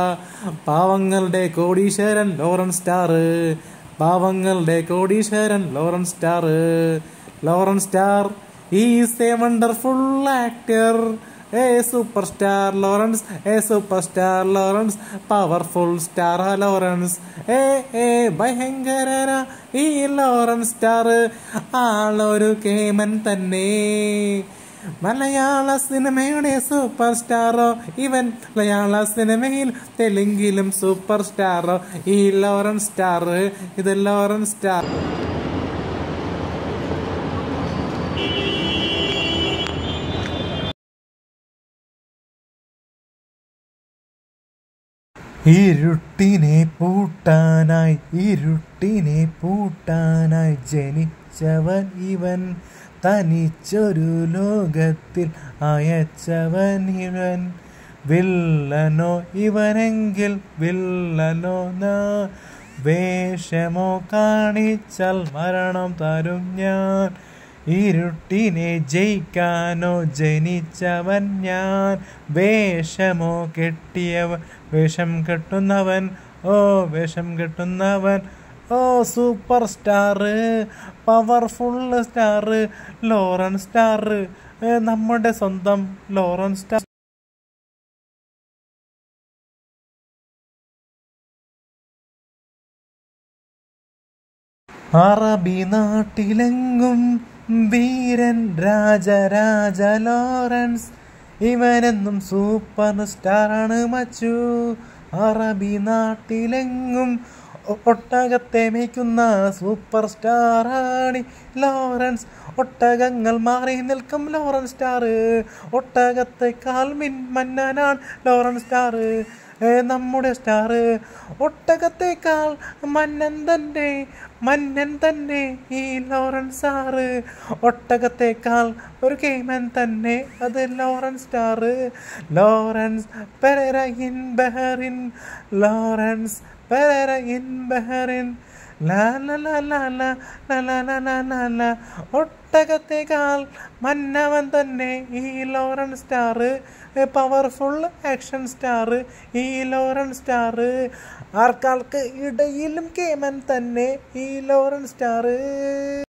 പാവങ്ങളുടെ കോടീശ്വരൻ Lawrence star പാവങ്ങളുടെ കോടീശ്വരൻ Lawrence star Lawrence star is a wonderful actor a super star Lawrence a super star Lawrence powerful star Lawrence ഏ ഏ ഭയങ്കര ഈ ലോറൻസ് സ്റ്റാർ ആളൊരു കേമൻ തന്നെ മലയാള സിനിമയുടെ സൂപ്പർ സ്റ്റാറോ ഇവൻ മലയാള സിനിമയിൽ തെലുങ്കിലും സൂപ്പർ സ്റ്റാറോ ഈ ലോറൻസ് സ്റ്റാർ ഇത് ലോറൻസ് സ്റ്റാർ ഇരുട്ടിനെ പൂട്ടാനായി ഇരുട്ടിനെ പൂട്ടാനായി ജനിച്ചവൻ ഇവൻ തനിച്ചൊരു ലോകത്തിൽ അയച്ചവൻ ഇവൻ വില്ലനോ ഇവനെങ്കിൽ വില്ലനോ നാ വേഷമോ കാണിച്ചാൽ മരണം തരും ഞാൻ ഇരുട്ടിനെ ജയിക്കാനോ ജനിച്ചവൻ ഞാൻ വേഷമോ കെട്ടിയവൻ വേഷം കെട്ടുന്നവൻ ഓ വേഷം കെട്ടുന്നവൻ ഓ super star powerful star Lawrence star നമ്മുടെ സ്വന്തം ലോറൻ സ്റ്റാർ അറബി നാട്ടിലെങ്ങും വീരൻ രാജരാജ ലോറൻസ് ഇവനെന്നും സൂപ്പർ സ്റ്റാറാണ് മച്ചു അറബി നാട്ടിലെങ്ങും ഒട്ടകത്തെ മേയ്ക്കുന്ന സൂപ്പർ സ്റ്റാറാണ് ലോറൻസ് ഒട്ടകങ്ങൾ മാറി നിൽക്കും ലോറൻസ് സ്റ്റാർ ഒട്ടകത്തെക്കാൾ മിൻ മന്നനാണ് ലോറൻസ് സ്റ്റാർ നമ്മുടെ സ്റ്റാർ ഒട്ടകത്തേക്കാൾ മന്നൻ തന്നെ മന്നൻ തന്നെ ഈ ലോറൻസ് സാറ് ഒട്ടകത്തേക്കാൾ ഒരു കേമൻ തന്നെ അത് Lawrence star Lawrence Perera in Bahrain Lawrence Perera in Bahrain ഒട്ടകത്തേക്കാൾ മന്നവൻ തന്നെ ഈ Lawrence star powerful action star ഈ ലോറൻ സ്റ്റാർ ആർക്കാൾക്ക് ഇടയിലും കേമൻ തന്നെ ഈ ലോറൻ സ്റ്റാർ